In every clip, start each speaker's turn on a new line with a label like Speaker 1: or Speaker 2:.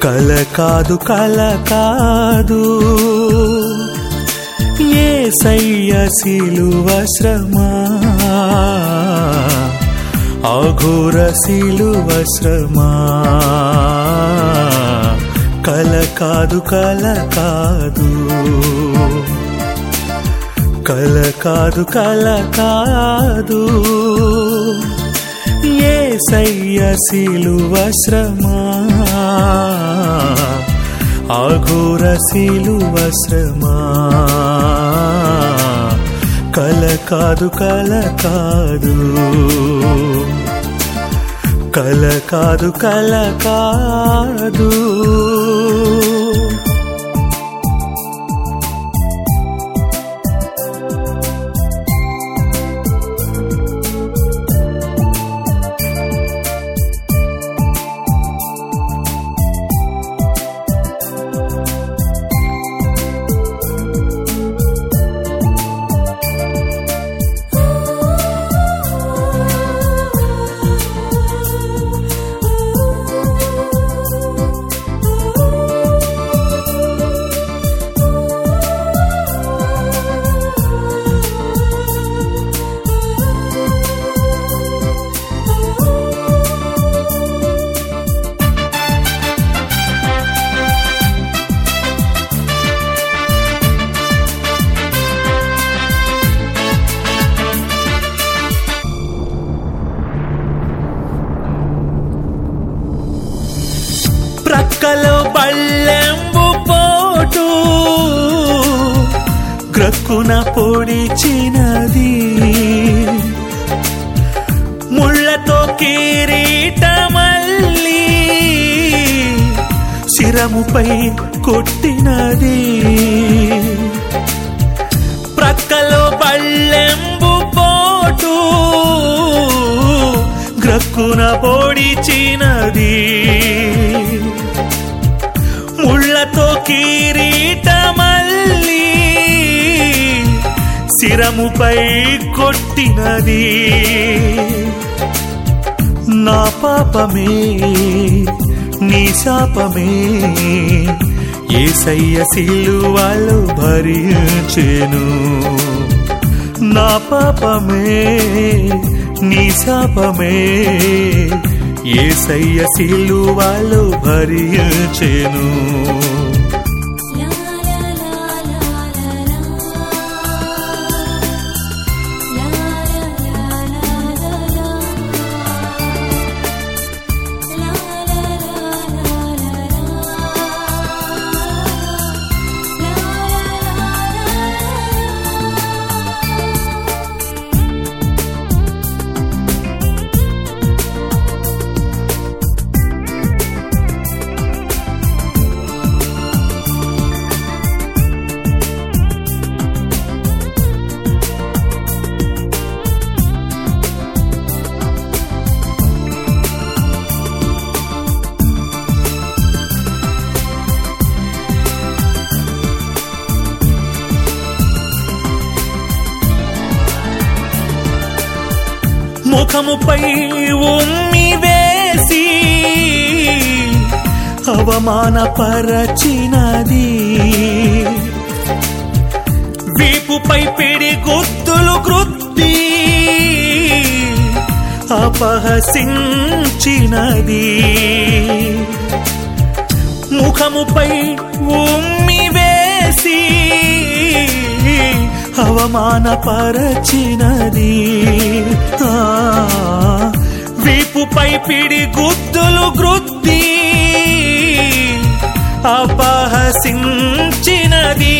Speaker 1: కల కాదు కల కాదు ఏ సయ్య సిలువ శ్రమా అఘోర సిలువ శ్రమా కల కాదు కల కాదు కల కాదు కల కాదు ఏ సయ్య సిలువ శ్రమా అఘోర సిలువ శ్రమా కల కాదు కల కాదు కల కాదు కల కాదు ప్రక్కలో బళ్ళెంబు పోటు గ్రక్కున పొడిచినది ముళ్ళతో కిరీటమల్లి శిరముపై కొట్టినది ప్రక్కలో బళ్ళెంబు పోటు గ్రక్కున పొడిచినది ముళ్ళతో కిరీటమల్లి శిరముపై కొట్టినది నా పాపమే నీ శాపమే ఏసయ్య సిలువలు భరించెను నా పాపమే నీ శాపమే ఏసయ్య సిలువలు భరించెను
Speaker 2: La la la la la la La la la la la la La la la la la la La la la la
Speaker 1: ముఖముపై ఉమ్మి వేసి అవమానపరచినది వీపుపై పిడి గుద్దులు గృత్తి అపహసించినది ముఖముపై ఉమ్మి వేసి అవమానపరచినది ఆ, వీపుపై పిడి గుద్దులు గృత్తి అపహసించినది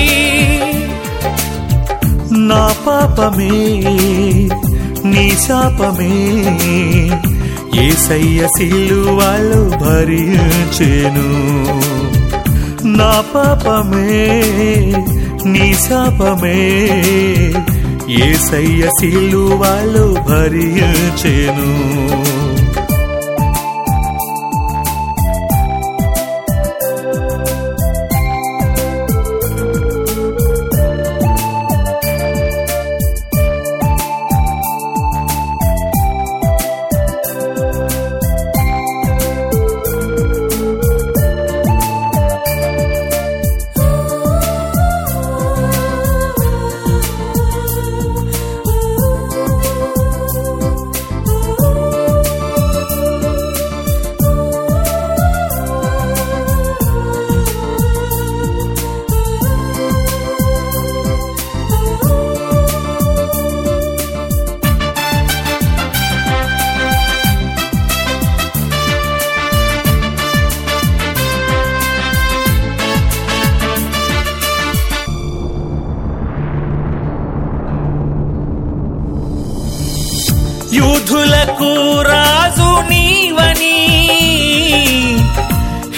Speaker 1: నా పాపమే నీ శాపమే ఏసయ్య సిలువలు భరించెను నా పాపమే నీ శాపమే ఏసయ్య సిలువలు భరించెను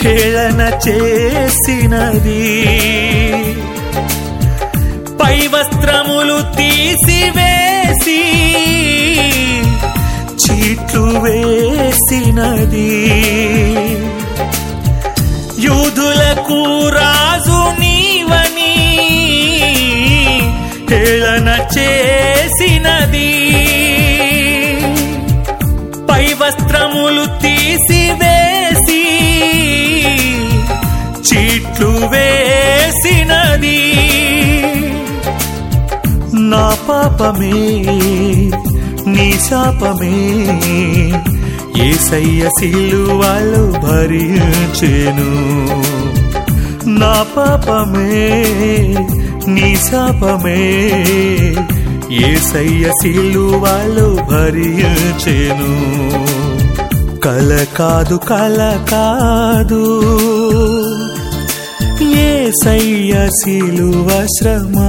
Speaker 1: హేళన చేసినది పై వస్త్రములు తీసివేసి చీట్లు వేసినది యూదులకు రాజు నీవని హేళన చేసినది పై వస్త్రములు తీసివేసి చీట్లు వేసినది నా పాపమే నీ శాపమే ఏసయ్య సిలువలో భరించెను నా పాపమే నీ శాపమే ఏసయ్య సిలువలో భరించెను కల కాదు కల కాదు ఏసయ్య సిలువ శ్రమా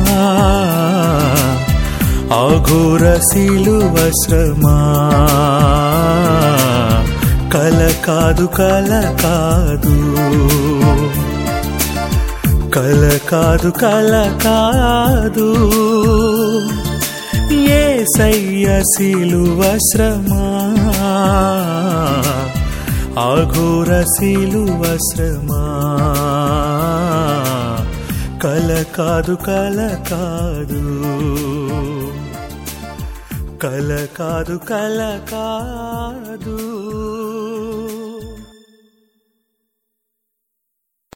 Speaker 1: అఘోర సిలువ శ్రమా కల కాదు కల కాదు కల కాదు కల కాదు ఏసయ్య సిలువ శ్రమా అఘోర సిలువ శ్రమా కల కాదు కల కాదు కల కాదు కల కాదు